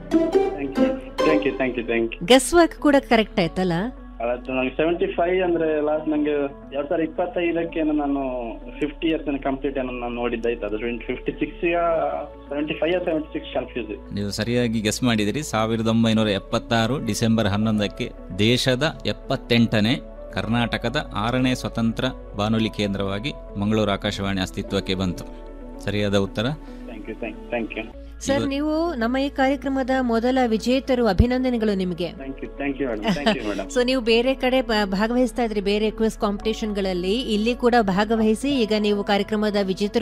thank you thank you thank you thank you guess work ಕೂಡ correct ಆಯ್ತಲ್ಲ ಅದು ನಂಗೆ ಸೆವೆಂಟಿ ಫೈವ್ ಅಂದ್ರೆ ಲಾಸ್ಟ್ ನಂಗೆ ಎರಡ್ ಸಾವಿರದ ಇಪ್ಪತ್ತೈದಕ್ಕೆ ನಾನು ಫಿಫ್ಟಿ ಇಯರ್ಸ್ ಕಂಪ್ಲೀಟ್ ಏನೋ ನಾನು ನೋಡಿದ್ದಾಯ್ತು ಅದು fifty six seventy five seventy six confuse ನೀವು ಸರಿಯಾಗಿ ಗೆಸ್ ಮಾಡಿದಿರಿ ಸಾವಿರದ ಒಂಬೈನೂರ ಎಪ್ಪತ್ತಾರು ಡಿಸೆಂಬರ್ ಹನ್ನೊಂದಕ್ಕೆ ದೇಶದ ಎಪ್ಪತ್ತೆಂಟನೇ ಕರ್ನಾಟಕದ ಆರನೇ ಸ್ವತಂತ್ರ ಬಾನುಲಿ ಕೇಂದ್ರವಾಗಿ ಮಂಗಳೂರು ಆಕಾಶವಾಣಿ ಅಸ್ತಿತ್ವಕ್ಕೆ ಬಂತು ಸರಿಯಾದ ಉತ್ತರ thank you thank thank you sir ನೀವು ನಮ್ಮ ಈ ಕಾರ್ಯಕ್ರಮದ ಮೊದಲ ವಿಜೇತರು ಅಭಿನಂದನೆಗಳು ನಿಮಗೆ thank you thank you madam thank you madam so ನೀವು ಬೇರೆ ಕಡೆ ಬ- ಭಾಗವಹಿಸ್ತಾ ಇದ್ರಿ ಬೇರೆ ಕ್ವಿಸ್ ಕಾಂಪಿಟೇಷನ್ ಗಳಲ್ಲಿ ಇಲ್ಲಿ ಕೂಡ ಭಾಗವಹಿಸಿ ಈಗ ನೀವು ಕಾರ್ಯಕ್ರಮದ ವಿಜೇತರು